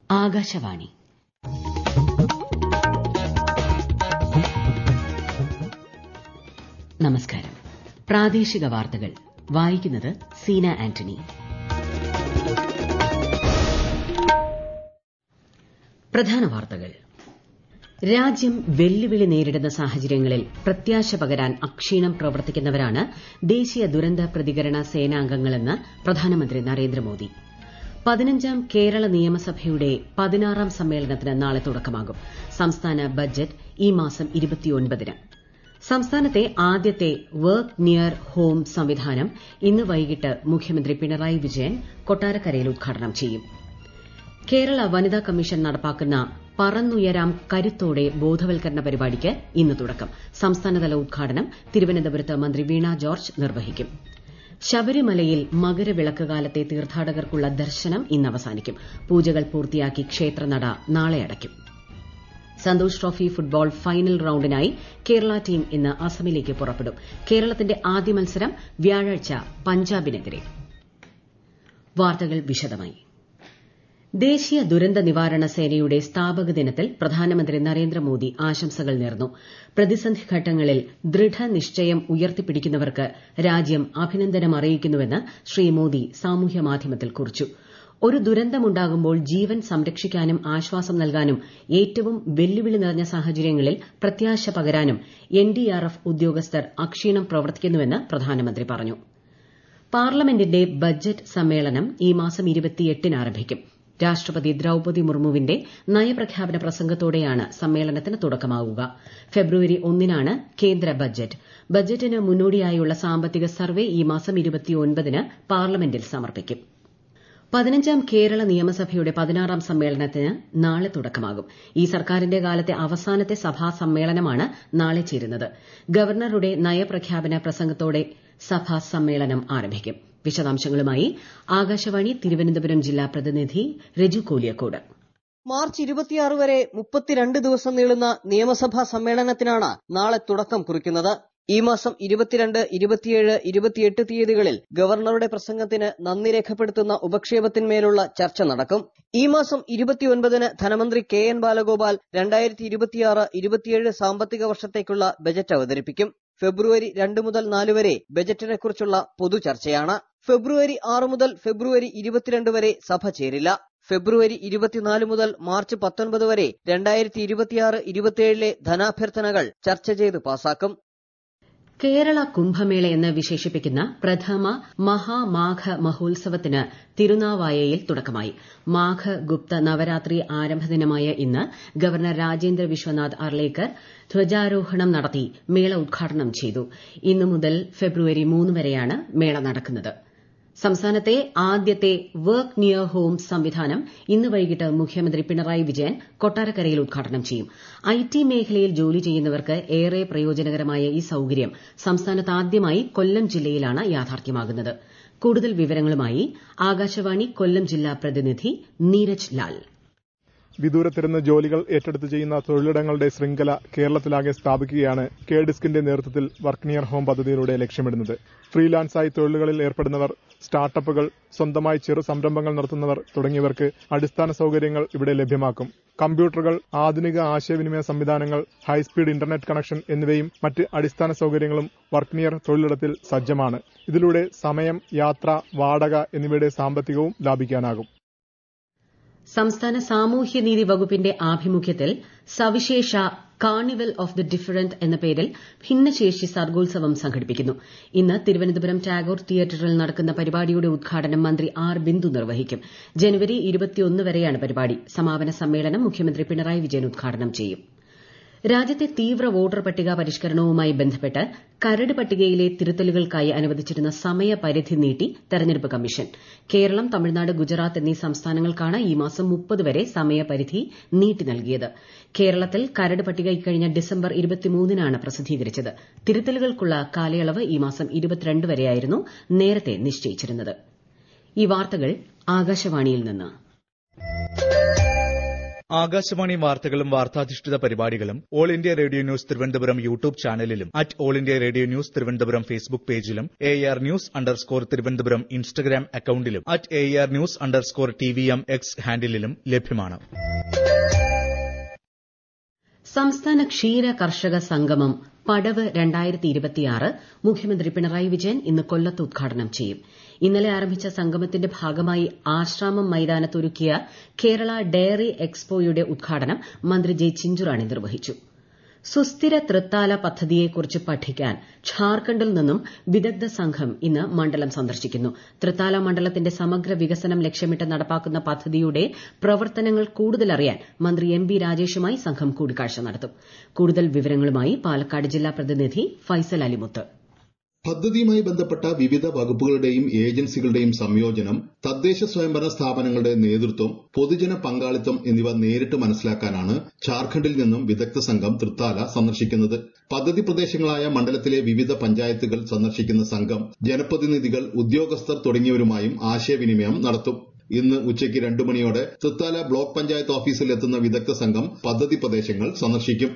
ആകാശവാണി നമസ്കാരം പ്രാദേശിക വാർത്തകൾ വായിക്കുന്നത് സീന ആന്റണി പ്രധാന വാർത്തകൾ രാജ്യം വെല്ലുവിളി നേരിടുന്ന സാഹചര്യങ്ങളിൽ പ്രത്യാശ പകരാൻ അക്ഷീണം പ്രവർത്തിക്കുന്നവരാണ് ദേശീയ ദുരന്ത പ്രതികരണ സേനാംഗങ്ങളെന്ന് പ്രധാനമന്ത്രി നരേന്ദ്രമോദി പതിനഞ്ചാം കേരള നിയമസഭയുടെ പതിനാറാം സമ്മേളനത്തിന് നാളെ തുടക്കമാകും സംസ്ഥാന ബജറ്റ് ഈ മാസം ഇരുപത്തിയൊൻപതിന് സംസ്ഥാനത്തെ ആദ്യത്തെ വർക്ക് നിയർ ഹോം സംവിധാനം ഇന്ന് വൈകിട്ട് മുഖ്യമന്ത്രി പിണറായി വിജയൻ കൊട്ടാരക്കരയിൽ ഉദ്ഘാടനം ചെയ്യും കേരള വനിതാ കമ്മീഷൻ നടപ്പാക്കുന്ന പറന്നുയരാം കരുത്തോടെ ബോധവൽക്കരണ പരിപാടിക്ക് ഇന്ന് തുടക്കം സംസ്ഥാനതല ഉദ്ഘാടനം തിരുവനന്തപുരത്ത് മന്ത്രി വീണ ജോർജ് നിർവഹിക്കും ശബരിമലയിൽ മകരവിളക്ക് കാലത്തെ തീർത്ഥാടകർക്കുള്ള ദർശനം ഇന്ന് അവസാനിക്കും പൂജകൾ പൂർത്തിയാക്കി ക്ഷേത്രനട നാളെ അടയ്ക്കും സന്തോഷ് ട്രോഫി ഫുട്ബോൾ ഫൈനൽ റൌണ്ടിനായി കേരള ടീം ഇന്ന് അസമിലേക്ക് പുറപ്പെടും കേരളത്തിന്റെ ആദ്യ മത്സരം വ്യാഴാഴ്ച പഞ്ചാബിനെതിരെ വാർത്തകൾ വിശദമായി ദേശീയ ദുരന്ത നിവാരണ സേനയുടെ സ്ഥാപക ദിനത്തിൽ പ്രധാനമന്ത്രി നരേന്ദ്രമോദി ആശംസകൾ നേർന്നു പ്രതിസന്ധി ഘട്ടങ്ങളിൽ ദൃഢനിശ്ചയം ഉയർത്തിപ്പിടിക്കുന്നവർക്ക് രാജ്യം അഭിനന്ദനം അറിയിക്കുന്നുവെന്ന് ശ്രീ മോദി സാമൂഹ്യമാധ്യമത്തിൽ കുറിച്ചു ഒരു ദുരന്തമുണ്ടാകുമ്പോൾ ജീവൻ സംരക്ഷിക്കാനും ആശ്വാസം നൽകാനും ഏറ്റവും വെല്ലുവിളി നിറഞ്ഞ സാഹചര്യങ്ങളിൽ പ്രത്യാശ പകരാനും എൻഡിആർഎഫ് ഉദ്യോഗസ്ഥർ അക്ഷീണം പ്രവർത്തിക്കുന്നുവെന്ന് പ്രധാനമന്ത്രി പറഞ്ഞു പാർലമെന്റിന്റെ ബജറ്റ് സമ്മേളനം ഈ മാസം ഇരുപത്തിയെട്ടിന് ആരംഭിക്കും രാഷ്ട്രപതി ദ്രൌപതി മുർമുവിന്റെ നയപ്രഖ്യാപന പ്രസംഗത്തോടെയാണ് സമ്മേളനത്തിന് തുടക്കമാവുക ഫെബ്രുവരി ഒന്നിനാണ് കേന്ദ്ര ബജറ്റ് ബജറ്റിന് മുന്നോടിയായുള്ള സാമ്പത്തിക സർവേ ഈ മാസം ഇരുപത്തിയൊൻപതിന് പാർലമെന്റിൽ സമർപ്പിക്കും പതിനഞ്ചാം കേരള നിയമസഭയുടെ പതിനാറാം സമ്മേളനത്തിന് നാളെ തുടക്കമാകും ഈ സർക്കാരിന്റെ കാലത്തെ അവസാനത്തെ സഭാ സമ്മേളനമാണ് നാളെ ചേരുന്നത് ഗവർണറുടെ നയപ്രഖ്യാപന പ്രസംഗത്തോടെ സഭാ സമ്മേളനം ആരംഭിക്കും വിശദാംശങ്ങളുമായി ആകാശവാണി തിരുവനന്തപുരം ജില്ലാ പ്രതിനിധി രജു കോലിയക്കോട് മാർച്ച് ഇരുപത്തിയാറ് വരെ മുപ്പത്തിരണ്ട് ദിവസം നീളുന്ന നിയമസഭാ സമ്മേളനത്തിനാണ് നാളെ തുടക്കം കുറിക്കുന്നത് ഈ മാസം ഇരുപത്തിരണ്ട് ഇരുപത്തിയേഴ് ഇരുപത്തിയെട്ട് തീയതികളിൽ ഗവർണറുടെ പ്രസംഗത്തിന് നന്ദി രേഖപ്പെടുത്തുന്ന ഉപക്ഷേപത്തിന്മേലുള്ള ചർച്ച നടക്കും ഈ മാസം ഇരുപത്തിയൊൻപതിന് ധനമന്ത്രി കെ എൻ ബാലഗോപാൽ രണ്ടായിരത്തി ഇരുപത്തിയാറ് ഇരുപത്തിയേഴ് സാമ്പത്തിക വർഷത്തേക്കുള്ള ബജറ്റ് അവതരിപ്പിക്കും ഫെബ്രുവരി രണ്ട് മുതൽ നാല് വരെ ബജറ്റിനെ കുറിച്ചുള്ള പൊതുചർച്ചയാണ് ഫെബ്രുവരി ആറ് മുതൽ ഫെബ്രുവരി ഇരുപത്തിരണ്ട് വരെ സഭ ചേരില്ല ഫെബ്രുവരി ഇരുപത്തിനാല് മുതൽ മാർച്ച് പത്തൊൻപത് വരെ രണ്ടായിരത്തി ഇരുപത്തിയാറ് ഇരുപത്തിയേഴിലെ ധനാഭ്യർത്ഥനകൾ ചർച്ച ചെയ്ത് പാസാക്കും കേരള കുംഭമേള എന്ന് വിശേഷിപ്പിക്കുന്ന പ്രഥമ മഹാമാഘ മഹോത്സവത്തിന് തിരുനാവായയിൽ തുടക്കമായി മാഘ ഗുപ്ത നവരാത്രി ആരംഭദിനമായ ഇന്ന് ഗവർണർ രാജേന്ദ്ര വിശ്വനാഥ് അർലേക്കർ ധ്വജാരോഹണം നടത്തി മേള ഉദ്ഘാടനം ചെയ്തു ഇന്നു മുതൽ ഫെബ്രുവരി മൂന്ന് വരെയാണ് മേള നടക്കുന്നത് സംസ്ഥാനത്തെ ആദ്യത്തെ വർക്ക് നിയർ ഹോം സംവിധാനം ഇന്ന് വൈകിട്ട് മുഖ്യമന്ത്രി പിണറായി വിജയൻ കൊട്ടാരക്കരയിൽ ഉദ്ഘാടനം ചെയ്യും ഐടി മേഖലയിൽ ജോലി ചെയ്യുന്നവർക്ക് ഏറെ പ്രയോജനകരമായ ഈ സൌകര്യം സംസ്ഥാനത്ത് ആദ്യമായി കൊല്ലം ജില്ലയിലാണ് യാഥാർത്ഥ്യമാകുന്നത് കൂടുതൽ വിവരങ്ങളുമായി ആകാശവാണി കൊല്ലം ജില്ലാ പ്രതിനിധി നീരജ് ലാൽ വിദൂരത്തിരുന്ന് ജോലികൾ ഏറ്റെടുത്ത് ചെയ്യുന്ന തൊഴിലിടങ്ങളുടെ ശൃംഖല കേരളത്തിലാകെ സ്ഥാപിക്കുകയാണ് കെ ഡിസ്കിന്റെ നേതൃത്വത്തിൽ വർക്ക് നിയർ ഹോം പദ്ധതിയിലൂടെ ലക്ഷ്യമിടുന്നത് ഫ്രീലാൻസായി തൊഴിലുകളിൽ ഏർപ്പെടുന്നവർ സ്റ്റാർട്ടപ്പുകൾ സ്വന്തമായി ചെറു സംരംഭങ്ങൾ നടത്തുന്നവർ തുടങ്ങിയവർക്ക് അടിസ്ഥാന സൌകര്യങ്ങൾ ഇവിടെ ലഭ്യമാക്കും കമ്പ്യൂട്ടറുകൾ ആധുനിക ആശയവിനിമയ സംവിധാനങ്ങൾ ഹൈസ്പീഡ് ഇന്റർനെറ്റ് കണക്ഷൻ എന്നിവയും മറ്റ് അടിസ്ഥാന സൌകര്യങ്ങളും വർക്ക് നിയർ തൊഴിലിടത്തിൽ സജ്ജമാണ് ഇതിലൂടെ സമയം യാത്ര വാടക എന്നിവയുടെ സാമ്പത്തികവും ലാഭിക്കാനാകും സംസ്ഥാന സാമൂഹ്യനീതി വകുപ്പിന്റെ ആഭിമുഖ്യത്തിൽ സവിശേഷ കാർണിവൽ ഓഫ് ദി ഡിഫറന്റ് എന്ന പേരിൽ ഭിന്നശേഷി സർഗോത്സവം സംഘടിപ്പിക്കുന്നു ഇന്ന് തിരുവനന്തപുരം ടാഗോർ തിയേറ്ററിൽ നടക്കുന്ന പരിപാടിയുടെ ഉദ്ഘാടനം മന്ത്രി ആർ ബിന്ദു നിർവഹിക്കും ജനുവരി വരെയാണ് പരിപാടി സമാപന സമ്മേളനം മുഖ്യമന്ത്രി പിണറായി വിജയൻ ഉദ്ഘാടനം ചെയ്യും രാജ്യത്തെ തീവ്ര വോട്ടർ പട്ടിക പരിഷ്കരണവുമായി ബന്ധപ്പെട്ട് കരട് പട്ടികയിലെ തിരുത്തലുകൾക്കായി അനുവദിച്ചിരുന്ന സമയപരിധി നീട്ടി തെരഞ്ഞെടുപ്പ് കമ്മീഷൻ കേരളം തമിഴ്നാട് ഗുജറാത്ത് എന്നീ സംസ്ഥാനങ്ങൾക്കാണ് ഈ മാസം മുപ്പത് വരെ സമയപരിധി നീട്ടി നൽകിയത് കേരളത്തിൽ കരട് പട്ടിക ഇക്കഴിഞ്ഞ ഡിസംബർ ഇരുപത്തിമൂന്നിനാണ് പ്രസിദ്ധീകരിച്ചത് തിരുത്തലുകൾക്കുള്ള കാലയളവ് ഈ മാസം ഇരുപത്തിരണ്ട് വരെയായിരുന്നു നേരത്തെ നിശ്ചയിച്ചിരുന്നത് ഈ വാർത്തകൾ ആകാശവാണിയിൽ നിന്ന് ആകാശവാണി വാർത്തകളും വാർത്താധിഷ്ഠിത പരിപാടികളും All India Radio news Thiruvananthapuram YouTube ചാനലിലും at All India Radio news Thiruvananthapuram Facebook പേജിലും A R news underscore Thiruvananthapuram Instagram അക്കൌണ്ടിലും at A R news underscore T V M X ഹാൻഡിലും ലഭ്യമാണ് സംസ്ഥാന ക്ഷീര കർഷക സംഗമം പടവ് രണ്ടായിരത്തി ഇരുപത്തിയാറ് മുഖ്യമന്ത്രി പിണറായി വിജയൻ ഇന്ന് കൊല്ലത്ത് ഉദ്ഘാടനം ചെയ്യും ഇന്നലെ ആരംഭിച്ച സംഗമത്തിന്റെ ഭാഗമായി ആശ്രാമം മൈതാനത്തൊരുക്കിയ കേരള ഡയറി എക്സ്പോയുടെ ഉദ്ഘാടനം മന്ത്രി ജെ ചിഞ്ചുറാണി നിർവഹിച്ചു സുസ്ഥിര തൃത്താല പദ്ധതിയെക്കുറിച്ച് പഠിക്കാൻ ഝാർഖണ്ഡിൽ നിന്നും വിദഗ്ധ സംഘം ഇന്ന് മണ്ഡലം സന്ദർശിക്കുന്നു തൃത്താല മണ്ഡലത്തിന്റെ സമഗ്ര വികസനം ലക്ഷ്യമിട്ട് നടപ്പാക്കുന്ന പദ്ധതിയുടെ പ്രവർത്തനങ്ങൾ കൂടുതലറിയാൻ മന്ത്രി എം ബി രാജേഷുമായി സംഘം കൂടിക്കാഴ്ച നടത്തും കൂടുതൽ വിവരങ്ങളുമായി പാലക്കാട് ജില്ലാ പ്രതിനിധി ഫൈസൽ അലിമുത്ത് പദ്ധതിയുമായി ബന്ധപ്പെട്ട വിവിധ വകുപ്പുകളുടെയും ഏജൻസികളുടെയും സംയോജനം തദ്ദേശ സ്വയംഭരണ സ്ഥാപനങ്ങളുടെ നേതൃത്വം പൊതുജന പങ്കാളിത്തം എന്നിവ നേരിട്ട് മനസ്സിലാക്കാനാണ് ഝാർഖണ്ഡിൽ നിന്നും വിദഗ്ധ സംഘം തൃത്താല സന്ദർശിക്കുന്നത് പദ്ധതി പ്രദേശങ്ങളായ മണ്ഡലത്തിലെ വിവിധ പഞ്ചായത്തുകൾ സന്ദർശിക്കുന്ന സംഘം ജനപ്രതിനിധികൾ ഉദ്യോഗസ്ഥർ തുടങ്ങിയവരുമായും ആശയവിനിമയം നടത്തും ഇന്ന് ഉച്ചയ്ക്ക് രണ്ടു മണിയോടെ തൃത്താല ബ്ലോക്ക് പഞ്ചായത്ത് ഓഫീസിൽ എത്തുന്ന വിദഗ്ധ സംഘം പദ്ധതി പ്രദേശങ്ങൾ സന്ദർശിക്കും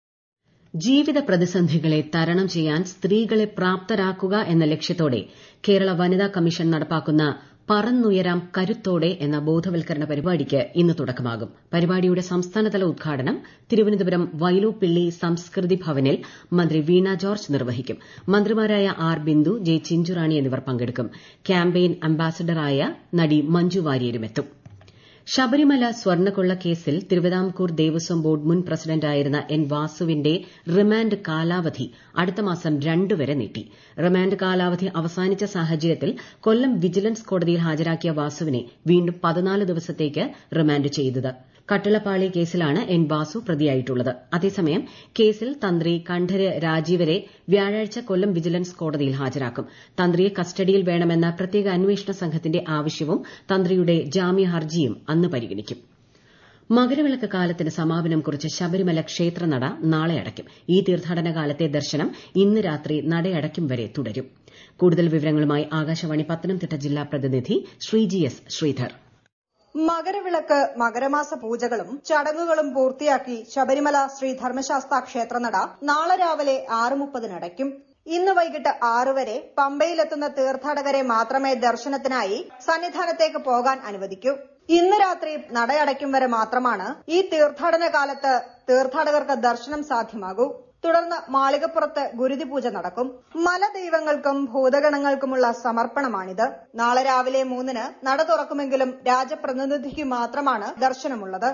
ജീവിത പ്രതിസന്ധികളെ തരണം ചെയ്യാൻ സ്ത്രീകളെ പ്രാപ്തരാക്കുക എന്ന ലക്ഷ്യത്തോടെ കേരള വനിതാ കമ്മീഷൻ നടപ്പാക്കുന്ന പറന്നുയരാം കരുത്തോടെ എന്ന ബോധവൽക്കരണ പരിപാടിക്ക് ഇന്ന് തുടക്കമാകും പരിപാടിയുടെ സംസ്ഥാനതല ഉദ്ഘാടനം തിരുവനന്തപുരം വൈലോപ്പിള്ളി സംസ്കൃതി ഭവനിൽ മന്ത്രി വീണ ജോർജ് നിർവഹിക്കും മന്ത്രിമാരായ ആർ ബിന്ദു ജെ ചിഞ്ചുറാണി എന്നിവർ പങ്കെടുക്കും ക്യാമ്പയിൻ അംബാസഡറായ നടി മഞ്ജു വാര്യരുമെത്തും ശബരിമല സ്വർണ്ണക്കൊള്ള കേസിൽ തിരുവിതാംകൂർ ദേവസ്വം ബോർഡ് മുൻ പ്രസിഡന്റായിരുന്ന എൻ വാസുവിന്റെ റിമാൻഡ് കാലാവധി അടുത്ത മാസം രണ്ട് വരെ നീട്ടി റിമാൻഡ് കാലാവധി അവസാനിച്ച സാഹചര്യത്തിൽ കൊല്ലം വിജിലൻസ് കോടതിയിൽ ഹാജരാക്കിയ വാസുവിനെ വീണ്ടും പതിനാല് ദിവസത്തേക്ക് റിമാൻഡ് ചെയ്തത് കട്ടിളപ്പാളി കേസിലാണ് എൻ വാസു പ്രതിയായിട്ടുള്ളത് അതേസമയം കേസിൽ തന്ത്രി കണ്ഠര് രാജീവരെ വ്യാഴാഴ്ച കൊല്ലം വിജിലൻസ് കോടതിയിൽ ഹാജരാക്കും തന്ത്രിയെ കസ്റ്റഡിയിൽ വേണമെന്ന പ്രത്യേക അന്വേഷണ സംഘത്തിന്റെ ആവശ്യവും തന്ത്രിയുടെ ജാമ്യ ഹർജിയും അന്ന് പരിഗണിക്കും മകരവിളക്ക് കാലത്തിന് സമാപനം കുറിച്ച് ശബരിമല ക്ഷേത്രനട നാളെ അടയ്ക്കും ഈ തീർത്ഥാടന കാലത്തെ ദർശനം ഇന്ന് രാത്രി നടയടയ്ക്കും വരെ തുടരും കൂടുതൽ വിവരങ്ങളുമായി ആകാശവാണി പത്തനംതിട്ട ജില്ലാ പ്രതിനിധി ശ്രീജി എസ് ശ്രീധർ മകരവിളക്ക് മകരമാസ പൂജകളും ചടങ്ങുകളും പൂർത്തിയാക്കി ശബരിമല ശ്രീ ധർമ്മശാസ്ത ക്ഷേത്രനട നാളെ രാവിലെ ആറ് മുപ്പതിന് അടയ്ക്കും ഇന്ന് വൈകിട്ട് ആറു വരെ പമ്പയിലെത്തുന്ന തീർത്ഥാടകരെ മാത്രമേ ദർശനത്തിനായി സന്നിധാനത്തേക്ക് പോകാൻ അനുവദിക്കൂ ഇന്ന് രാത്രി നടയടയ്ക്കും വരെ മാത്രമാണ് ഈ തീർത്ഥാടന കാലത്ത് തീർത്ഥാടകർക്ക് ദർശനം സാധ്യമാകൂ തുടർന്ന് മാളികപ്പുറത്ത് ഗുരുതി പൂജ നടക്കും മലദൈവങ്ങൾക്കും ഭൂതഗണങ്ങൾക്കുമുള്ള സമർപ്പണമാണിത് നാളെ രാവിലെ മൂന്നിന് നട തുറക്കുമെങ്കിലും രാജപ്രതിനിധിക്ക് മാത്രമാണ് ദർശനമുള്ളത്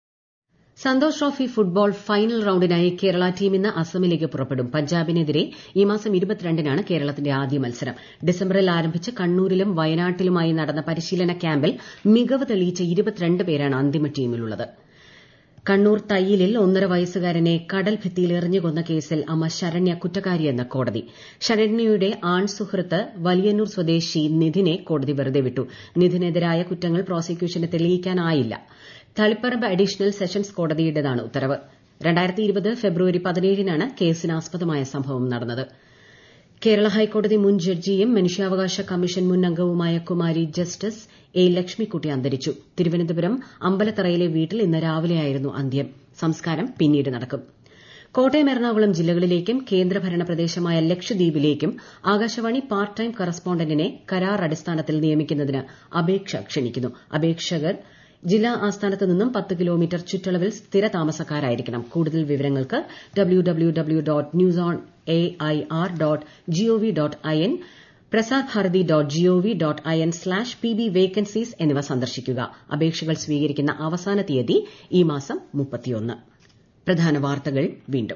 സന്തോഷ് ട്രോഫി ഫുട്ബോൾ ഫൈനൽ റൌണ്ടിനായി കേരള ടീം ഇന്ന് അസമിലേക്ക് പുറപ്പെടും പഞ്ചാബിനെതിരെ ഈ മാസം ഇരുപത്തിരണ്ടിനാണ് കേരളത്തിന്റെ ആദ്യ മത്സരം ഡിസംബറിൽ ആരംഭിച്ച് കണ്ണൂരിലും വയനാട്ടിലുമായി നടന്ന പരിശീലന ക്യാമ്പിൽ മികവ് തെളിയിച്ച ഇരുപത്തിരണ്ട് പേരാണ് അന്തിമ ടീമിലുള്ളത് കണ്ണൂർ തയ്യിലിൽ ഒന്നര വയസ്സുകാരനെ കടൽ ഭിത്തിയിൽ എറിഞ്ഞു കൊന്ന കേസിൽ അമ്മ ശരണ്യ കുറ്റക്കാരിയെന്ന് കോടതി ശരണ്യയുടെ ആൺ സുഹൃത്ത് വലിയന്നൂർ സ്വദേശി നിധിനെ കോടതി വെറുതെ വിട്ടു നിധിനെതിരായ കുറ്റങ്ങൾ പ്രോസിക്യൂഷന് തെളിയിക്കാനായില്ല തളിപ്പറമ്പ് അഡീഷണൽ സെഷൻസ് കോടതിയുടേതാണ് ഉത്തരവ് ഫെബ്രുവരി പതിനേഴിനാണ് കേസിനാസ്പദമായ സംഭവം നടന്നത് കേരള ഹൈക്കോടതി മുൻ ജഡ്ജിയും മനുഷ്യാവകാശ കമ്മീഷൻ മുൻ അംഗവുമായ കുമാരി ജസ്റ്റിസ് എ ലക്ഷ്മിക്കുട്ടി അന്തരിച്ചു തിരുവനന്തപുരം അമ്പലത്തറയിലെ വീട്ടിൽ ഇന്ന് രാവിലെയായിരുന്നു അന്ത്യം സംസ്കാരം പിന്നീട് നടക്കും കോട്ടയം എറണാകുളം ജില്ലകളിലേക്കും കേന്ദ്രഭരണ പ്രദേശമായ ലക്ഷദ്വീപിലേക്കും ആകാശവാണി പാർട്ട് ടൈം കറസ്പോണ്ടന്റിനെ കരാർ അടിസ്ഥാനത്തിൽ നിയമിക്കുന്നതിന് അപേക്ഷ ക്ഷണിക്കുന്നു അപേക്ഷകർ ജില്ലാ ആസ്ഥാനത്ത് നിന്നും പത്ത് കിലോമീറ്റർ ചുറ്റളവിൽ സ്ഥിര താമസക്കാരായിരിക്കണം കൂടുതൽ വിവരങ്ങൾക്ക് W W W dot news on A I R dot gov dot I N Prasar Bharati dot gov dot I N slash P B vacancies എന്നിവ സന്ദർശിക്കുക അപേക്ഷകൾ സ്വീകരിക്കുന്ന അവസാന തീയതി ഈ മാസം മുപ്പത്തിയൊന്ന് പ്രധാന വാർത്തകൾ വീണ്ടും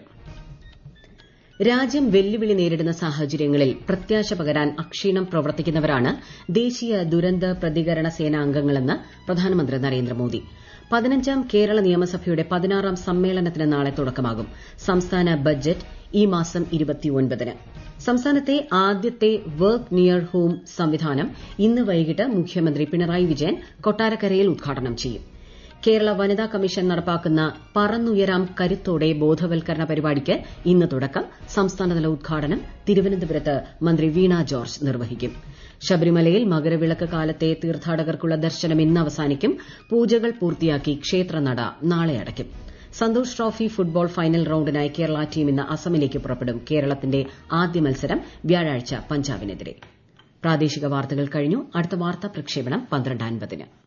രാജ്യം വെല്ലുവിളി നേരിടുന്ന സാഹചര്യങ്ങളിൽ പ്രത്യാശ പകരാൻ അക്ഷീണം പ്രവർത്തിക്കുന്നവരാണ് ദേശീയ ദുരന്ത പ്രതികരണ സേനാ അംഗങ്ങളെന്ന് പ്രധാനമന്ത്രി നരേന്ദ്രമോദി പതിനഞ്ചാം കേരള നിയമസഭയുടെ പതിനാറാം സമ്മേളനത്തിന് നാളെ തുടക്കമാകും സംസ്ഥാന ബജറ്റ് ഈ മാസം ഇരുപത്തിയൊൻപതിന് സംസ്ഥാനത്തെ ആദ്യത്തെ വർക്ക് നിയർ ഹോം സംവിധാനം ഇന്ന് വൈകിട്ട് മുഖ്യമന്ത്രി പിണറായി വിജയൻ കൊട്ടാരക്കരയിൽ ഉദ്ഘാടനം ചെയ്യും കേരള വനിതാ കമ്മീഷൻ നടപ്പാക്കുന്ന പറന്നുയരാം കരുത്തോടെ ബോധവൽക്കരണ പരിപാടിക്ക് ഇന്ന് തുടക്കം സംസ്ഥാനതല ഉദ്ഘാടനം തിരുവനന്തപുരത്ത് മന്ത്രി വീണ ജോർജ് നിർവഹിക്കും ശബരിമലയിൽ മകരവിളക്ക് കാലത്തെ തീർത്ഥാടകർക്കുള്ള ദർശനം ഇന്ന് അവസാനിക്കും പൂജകൾ പൂർത്തിയാക്കി ക്ഷേത്രനട നാളെ അടയ്ക്കും സന്തോഷ് ട്രോഫി ഫുട്ബോൾ ഫൈനൽ റൌണ്ടിനായി കേരള ടീം ഇന്ന് അസമിലേക്ക് പുറപ്പെടും കേരളത്തിന്റെ ആദ്യ മത്സരം വ്യാഴാഴ്ച പഞ്ചാബിനെതിരെ പ്രാദേശിക വാർത്തകൾ കഴിഞ്ഞു അടുത്ത വാർത്താ പ്രക്ഷേപണം പന്ത്രണ്ട് അൻപതിന്